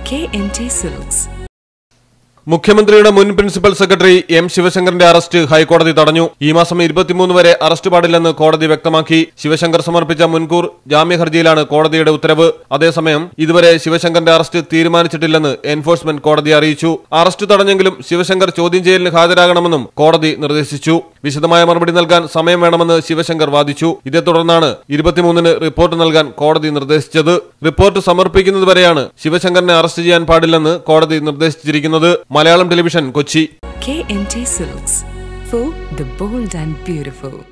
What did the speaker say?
KMT Silks. മുഖ്യമന്ത്രിയുടെ മുൻ principal secretary M ശിവശങ്കറിന്റെ അറസ്റ്റ് ഹൈക്കോടതി തടഞ്ഞു ഈ മാസം ഇരുപത്തിമൂന്ന് വരെ അറസ്റ്റ് പാടില്ലെന്ന് കോടതി വ്യക്തമാക്കി ശിവശങ്കർ സമർപ്പിച്ച മുൻകൂർ ജാമ്യ ഹർജിയിലാണ് കോടതിയുടെ ഉത്തരവ് അതേസമയം ഇതുവരെ ശിവശങ്കറിന്റെ അറസ്റ്റ് തീരുമാനിച്ചിട്ടില്ലെന്ന് എൻഫോഴ്സ്മെന്റ് കോടതിയെ അറിയിച്ചു അറസ്റ്റ് തടഞ്ഞെങ്കിലും ശിവശങ്കർ ചോദ്യം ചെയ്യലിന് ഹാജരാകണമെന്നും കോടതി നിർദ്ദേശിച്ചു വിശദമായ മറുപടി നൽകാൻ സമയം വേണമെന്ന് ശിവശങ്കർ വാദിച്ചു ഇതേ തുടർന്നാണ് ഇരുപത്തിമൂന്നിന് റിപ്പോർട്ട് നൽകാൻ കോടതി നിർദ്ദേശിച്ചത് റിപ്പോർട്ട് സമർപ്പിക്കുന്നതുവരെയാണ് ശിവശങ്കറിനെ അറസ്റ്റ് ചെയ്യാൻ പാടില്ലെന്ന് കോടതി നിർദ്ദേശിച്ചിരിക്കുന്നത് Malayalam television Kochi KMT Silks. For the bold and beautiful.